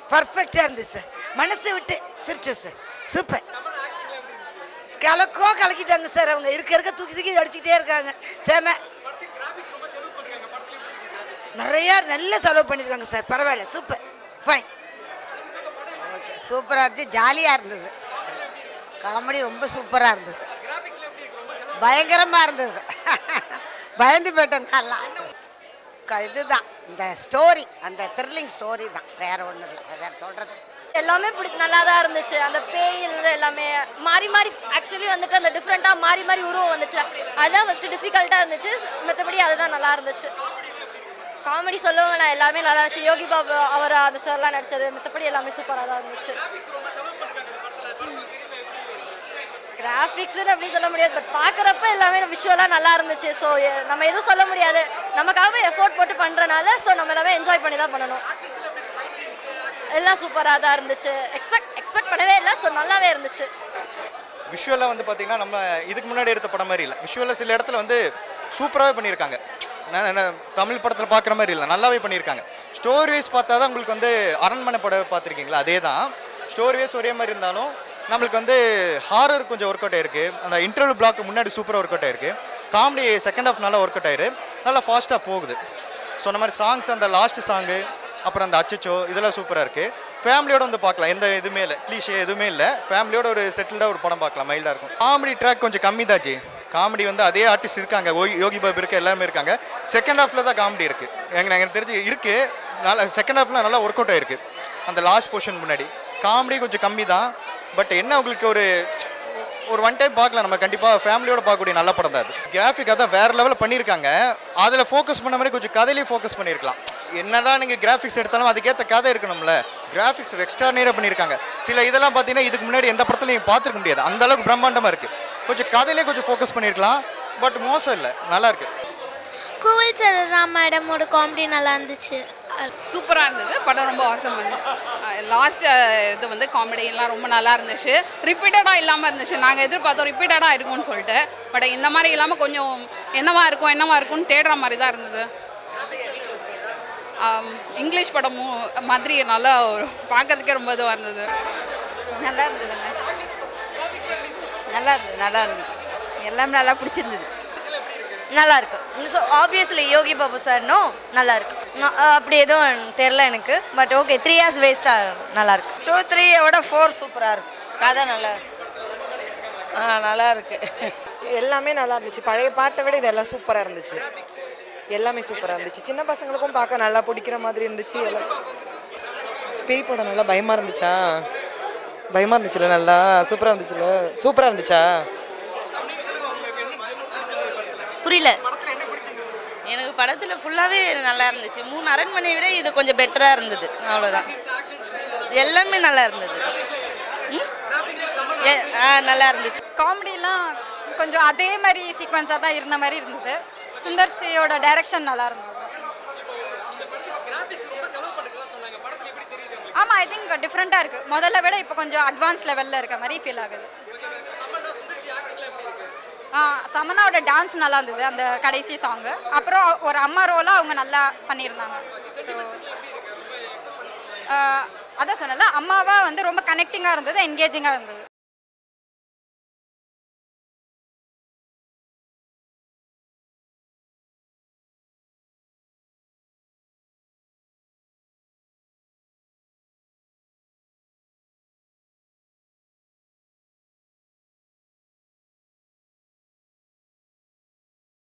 பர்ஃபெக்டாக இருந்துச்சு சார் மனசை விட்டு சிரிச்சோம் சார் சூப்பர் கலக்கோ கலக்கிட்டாங்க சார் அவங்க இருக்க இருக்க தூக்கி தூக்கி அடிச்சுக்கிட்டே இருக்காங்க செம நிறையா நல்ல செலவு பண்ணியிருக்காங்க சார் பரவாயில்ல சூப்பர் ஃபைன் ஓகே சூப்பராக இருந்துச்சு ஜாலியாக இருந்தது காமெடி ரொம்ப சூப்பராக இருந்தது பயங்கரமாக இருந்தது பயந்து போயிட்டேன் நல்லா க- இதுதான் இந்த ஸ்டோரி அந்த த்ரில்லிங் ஸ்டோரி தான் வேற ஒன்றும் இல்லை வேற சொல்கிறது எல்லாமே பிடி நல்லா தான் இருந்துச்சு அந்த பேய் இருந்து எல்லாமே மாறி மாறி ஆக்சுவலி வந்துட்டு அந்த டிஃப்ரெண்ட்டாக மாறி மாறி உருவம் வந்துச்சு அதுதான் ஃபஸ்ட்டு டிஃபிகல்ட்டாக இருந்துச்சு மற்றபடி அதுதான் நல்லா இருந்துச்சு காமெடி சொல்லுவாங்க நான் எல்லாமே நல்லா இருந்துச்சு யோகி பாபு அவர் அந்த சார்லாம் நடிச்சது மற்றபடி எல்லாமே சூப்பராக தான் இருந்துச்சு கிராஃபிக்ஸ்னு அப்படின்னு சொல்ல முடியாது பட் பார்க்குறப்ப எல்லாமே விஷுவலாக நல்லா இருந்துச்சு ஸோ நம்ம எதுவும் சொல்ல முடியாது நமக்காக எஃபோர்ட் போட்டு பண்ணுறனால ஸோ நம்ம எல்லாமே என்ஜாய் பண்ணி தான் பண்ணணும் எல்லாம் சூப்பராக தான் இருந்துச்சு எக்ஸ்பெக்ட் எக்ஸ்பெக்ட் பண்ணவே இல்லை ஸோ நல்லாவே இருந்துச்சு விஷுவலாக வந்து பார்த்தீங்கன்னா நம்ம இதுக்கு முன்னாடி எடுத்த படம் மாதிரி இல்லை விஷுவலாக சில இடத்துல வந்து சூப்பராகவே பண்ணியிருக்காங்க நான் என்ன தமிழ் படத்தில் பார்க்குற மாதிரி இல்லை நல்லாவே பண்ணியிருக்காங்க ஸ்டோரி வைஸ் பார்த்தா தான் உங்களுக்கு வந்து அரண்மனை படம் பார்த்துருக்கீங்களா அதே தான் ஸ்டோரி வைஸ் ஒரே மாதிரி இருந்தாலும் நம்மளுக்கு வந்து ஹாரர் கொஞ்சம் ஒர்க் அவுட் ஆயிருக்கு அந்த இன்டர்வல் பிளாக் முன்னாடி சூப்பராக ஒர்க் அவுட் ஆயிருக்கு காமெடி செகண்ட் ஹாஃப் நல்லா ஒர்க் அவுட் ஆயிரு நல்லா ஃபாஸ்ட்டாக போகுது சொன்ன மாதிரி சாங்ஸ் அந்த லாஸ்ட் சாங்கு அப்புறம் அந்த அச்சச்சோ இதெல்லாம் சூப்பராக இருக்குது ஃபேமிலியோட வந்து பார்க்கலாம் எந்த இதுவுமே இல்லை க்ளீஷே எதுவுமே இல்லை ஃபேமிலியோட ஒரு செட்டில்டாக ஒரு படம் பார்க்கலாம் மைல்டாக இருக்கும் காமெடி ட்ராக் கொஞ்சம் கம்மி தாச்சு காமெடி வந்து அதே ஆர்டிஸ்ட் இருக்காங்க ஓ- யோகி பாபு இருக்கு எல்லாமே இருக்காங்க செகண்ட் ஹாஃபில் தான் காமெடி இருக்குது எனக்கு எனக்கு தெரிஞ்சு இருக்குது நல்லா செகண்ட் ஹாஃபில் நல்லா ஒர்க் அவுட் ஆயிருக்கு அந்த லாஸ்ட் போர்ஷன் முன்னாடி காமெடி கொஞ்சம் கம்மி தான் பட் என்ன உங்களுக்கு ஒரு ஒரு ஒன் டைம் பார்க்கலாம் நம்ம கண்டிப்பாக ஃபேமிலியோட பார்க்கக்கூடிய நல்ல படம் தான் அது கிராஃபிக் அதான் வேறு லெவலில் பண்ணியிருக்காங்க அதில் ஃபோக்கஸ் பண்ண மாதிரி கொஞ்சம் கதையிலேயே ஃபோக்கஸ் பண்ணியிருக்கலாம் என்னதான் நீங்கள் கிராஃபிக்ஸ் எடுத்தாலும் அதுக்கேற்ற கதை இருக்கணும்ல கிராஃபிக்ஸ் எக்ஸ்ட்ரானியராக பண்ணியிருக்காங்க சில இதெல்லாம் பார்த்தீங்கன்னா இதுக்கு முன்னாடி எந்த படத்துலையும் நீங்கள் பார்த்துருக்க முடியாது அந்த அளவுக்கு பிரம்மாண்டமாக இருக்குது கொஞ்சம் கதையிலே கொஞ்சம் ஃபோக்கஸ் பண்ணியிருக்கலாம் பட் மோசம் இல்லை நல்லா இருக்கு கோவில் சரராம் மேடமோட காமெடி நல்லா இருந்துச்சு சூப்பராக இருந்தது படம் ரொம்ப அவசரம் லாஸ்ட் இது வந்து காமெடி எல்லாம் ரொம்ப நல்லா இருந்துச்சு ரிப்பீட்டடாக இல்லாமல் இருந்துச்சு நாங்கள் எதிர்பார்த்தோம் ரிப்பீட்டடாக இருக்கும்னு சொல்லிட்டு பட் இந்த மாதிரி இல்லாமல் கொஞ்சம் என்னவா இருக்கும் என்னவா இருக்கும்னு தேடுற மாதிரி தான் இருந்தது ஆம், இங்கிலீஷ் படமும் மாதிரி நல்லா ஒரு பார்க்கறதுக்கே ரொம்ப இதுவாக இருந்தது நல்லா இருந்ததுங்க நல்லா இருந்தது நல்லா இருந்தது எல்லாமே நல்லா பிடிச்சிருந்தது நல்லா இருக்கு ஸோ ஆப்வியஸ்லி யோகி பாபு சார்னும் நல்லா இருக்கு நான், அஹ், அப்படி எதுவும் தெரில எனக்கு பட் ஓகே த்ரீ இயர்ஸ் வேஸ்ட்டாக நல்லா இருக்கு டூ த்ரீயோட ஃபோர் சூப்பராக இருக்கு கதை நல்லா இருக்கு ஆ நல்லா இருக்கு எல்லாமே நல்லா இருந்துச்சு பழைய பாட்டை விட இதெல்லாம் சூப்பராக இருந்துச்சு எல்லாமே சூப்பராக இருந்துச்சு சின்ன பசங்களுக்கும் பார்க்க நல்லா பிடிக்கிற மாதிரி இருந்துச்சு எல்லாம் பேய் படம் நல்லா பயமாக இருந்துச்சா பயமாக இருந்துச்சுல நல்லா சூப்பராக இருந்துச்சுல சூப்பராக இருந்துச்சா புரியல எனக்கு படத்தில் ஃபுல்லாகவே நல்லா இருந்துச்சு மூணு அரண்மனையை விட இது கொஞ்சம் பெட்டராக இருந்தது அவ்வளோதான் எல்லாமே நல்லா இருந்தது ம்? எ- ஆ நல்லா இருந்துச்சு காமெடிலாம் கொஞ்சம் அதே மாதிரி சீக்வன்ஸாக தான் இருந்த மாதிரி இருந்தது சுந்தர் சியோட டைரக்ஷன் நல்லா இருந்தது ஆமாம் ஐ திங்க் டிஃப்ரெண்ட்டாக இருக்குது முதல்ல விட இப்போ கொஞ்சம் அட்வான்ஸ் லெவலில் இருக்க மாதிரி ஃபீல் ஆகுது ஆ தமன்னாவோட டான்ஸ் நல்லா இருந்தது அந்த கடைசி சாங்கு அப்புறம் ஒரு அம்மா ரோலாக அவங்க நல்லா பண்ணியிருந்தாங்க ஸோ அதான் சொன்னல அம்மாவா வந்து ரொம்ப கனெக்டிங்காக இருந்தது என்கேஜிங்காக இருந்தது